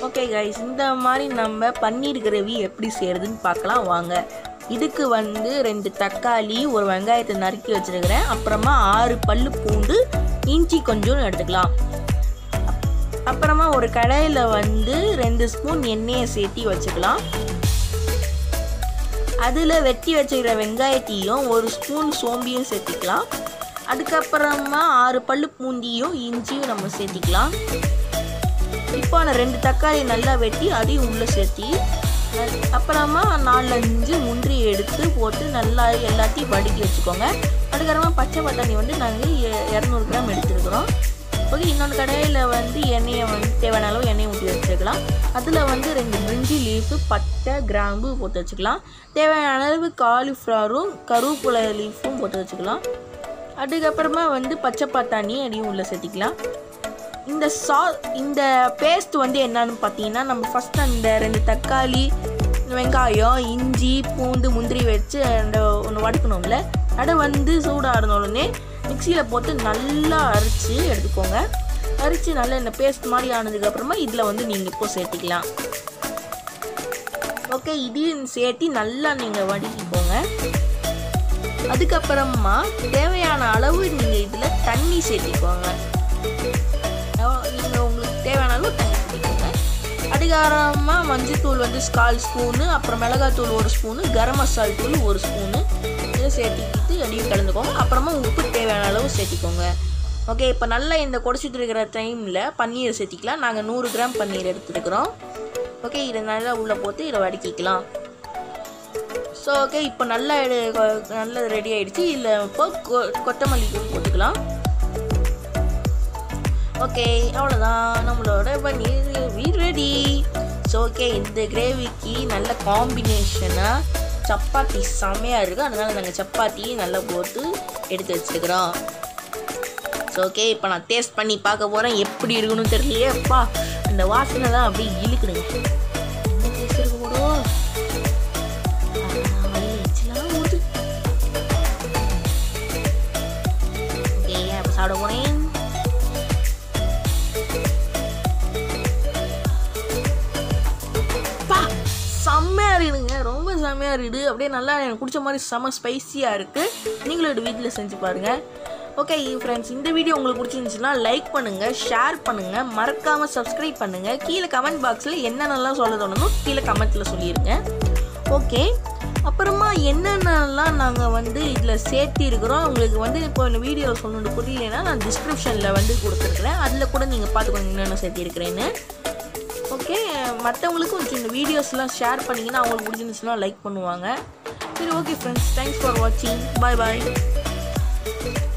okay guys இந்த மாதிரி நம்ம பன்னீர் கிரேவி எப்படி செய்கிறதுன்னு பார்க்கலாம் வாங்க இதுக்கு வந்து ரெண்டு தக்காளி ஒரு வெங்காயத்தை நறுக்கி வச்சுருக்கிறேன் அப்புறமா ஆறு பல்லு பூண்டு இஞ்சி கொஞ்சம் எடுத்துக்கலாம் அப்புறமா ஒரு கடாயில் வந்து ரெண்டு ஸ்பூன் எண்ணெயை சேர்த்தி வச்சுக்கலாம் அதில் வெட்டி வச்சுக்கிற வெங்காயத்தையும் ஒரு ஸ்பூன் சோம்பியும் சேர்த்திக்கலாம் அதுக்கப்புறமா ஆறு பல்லு பூந்தியும் இஞ்சியும் நம்ம சேர்த்திக்கலாம் இப்போ நான் ரெண்டு தக்காளி நல்லா வெட்டி அதையும் உள்ளே சேர்த்தி அஹ் அப்புறமா நாலஞ்சு முந்திரி எடுத்து போட்டு நல்லா எல்லாத்தையும் வடுக்கி வச்சுக்கோங்க அதுக்கப்புறமா பச்சை பட்டாணி வந்து நாங்கள் இரநூறு கிராம் எடுத்துருக்குறோம் ஓகே இன்னொன்று கடையில் வந்து எண்ணெயை வந்து தேவையான அளவு எண்ணெயை ஊற்றி வச்சுக்கலாம் அதில் வந்து ரெண்டு பிரிஞ்சி லீஃபு பட்டை கிராம்பு போட்டு வச்சுக்கலாம் தேவையான அளவு காலிஃப்ளவரும் கருவேப்பிலை லீஃபும் போட்டு வச்சுக்கலாம் அதுக்கப்புறமா வந்து பச்சை பட்டாணி அதையும் உள்ளே சேர்த்திக்கலாம் இந்த சா இந்த பேஸ்ட் வந்து என்னன்னு பார்த்தீங்கன்னா நம்ம ஃபஸ்ட் அந்த ரெண்டு தக்காளி வெங்காயம் இஞ்சி பூண்டு முந்திரி வச்சு அந்த ஒன்று வதக்கணும்ல அதை வந்து சூடாக உடனே மிக்சியில் போட்டு நல்லா அரைச்சி எடுத்துக்கோங்க அரைச்சி நல்லா இந்த பேஸ்ட் மாதிரி ஆனதுக்கப்புறமா இதில் வந்து நீங்கள் இப்போ சேர்த்திக்கலாம் ஓகே இதையும் சேர்த்து நல்லா நீங்கள் வதக்கிக்கோங்க அதுக்கப்புறமா தேவையான அளவு நீங்கள் இதில் தண்ணி சேர்த்திக்கோங்க நீங்கள் உங்களுக்கு தேவையான அளவு தண்ணி சேர்த்திக்கோங்க அதுக்கப்புறமா மஞ்சத்தூள் வந்து கால் ஸ்பூனு அப்புறம் மிளகாத்தூள் ஒரு ஸ்பூனு கரம் மசால் தூள் ஒரு ஸ்பூனு இதை சேர்த்திக்கிட்டு அடியும் கலந்துக்கோங்க அப்புறமா உப்பு தேவையான அளவு சேர்த்திக்கோங்க ஓகே இப்போ நல்லா இந்த கொடிச்சிட்டு இருக்கிற டைமில் பன்னீர் சேர்த்திக்கலாம் நாங்கள் நூறு கிராம் பன்னீர் எடுத்துருக்குறோம் ஓகே இதை நல்லா உள்ளே போட்டு இதை வதக்கிக்கலாம் ஸோ ஓகே இப்போ நல்லா எடு கொ- நல்லா ரெடி ஆயிடுச்சு இல்லை இப்போ கொ- கொத்தமல்லி தூள் போட்டுக்கலாம் ஓகே அவ்வளோதான் நம்மளோட paneer gravy ready so okay இந்த கிரேவிக்கு நல்ல காம்பினேஷனாக சப்பாத்தி செம்மையாக இருக்குது அதனால் நாங்கள் சப்பாத்தி நல்லா போட்டு எடுத்து வச்சுருக்கிறோம் ஸோ ஓகே இப்போ நான் டேஸ்ட் பண்ணி பார்க்க போகிறேன் எப்படி இருக்குன்னு தெரியலையே அப்பா அந்த வாசனை தான் அப்படியே இழுக்குதுங்க என்ன டேஸ்ட் இருக்க போடும் ஓகே அப்போ சாப்பிட போனேன் பா செம்மையாக இருக்குதுங்க ரொம்ப செம்மையாக இருக்குது அப்படியே நல்லா எனக்கு பிடிச்ச மாதிரி செம்ம ஸ்பைசியாக இருக்குது நீங்களும் இது வீட்டில் செஞ்சு பாருங்கள் ஓகே ஃப்ரெண்ட்ஸ் இந்த வீடியோ உங்களுக்கு பிடிச்சிருந்துச்சுன்னா லைக் பண்ணுங்கள் ஷேர் பண்ணுங்கள் மறக்காமல் சப்ஸ்கிரைப் பண்ணுங்கள் கீழே கமெண்ட் பாக்ஸில் என்னென்னலாம் சொல்ல தோணுமோ கீழே கமெண்ட்டில் சொல்லிடுங்க ஓகே அப்புறமா என்னென்னலாம் நாங்கள் வந்து இதில் சேர்த்தி இருக்கிறோம் உங்களுக்கு வந்து இப்போ இந்த வீடியோவில் சொல்லணும் புரியலைன்னா நான் டிஸ்கிரிப்ஷனில் வந்து கொடுத்துருக்குறேன் அதில் கூட நீங்கள் பார்த்துக்கோங்க என்னென்ன சேர்த்திருக்கிறேன்னு ஓகே மற்றவங்களுக்கும் கொஞ்சம் இந்த வீடியோஸ்லாம் ஷேர் பண்ணிங்கன்னா அவங்களுக்கு பிடிச்சிருந்துச்சுன்னா லைக் பண்ணுவாங்க சரி ஓகே ஃப்ரெண்ட்ஸ் தேங்க்ஸ் ஃபார் வாட்சிங் பாய் பாய்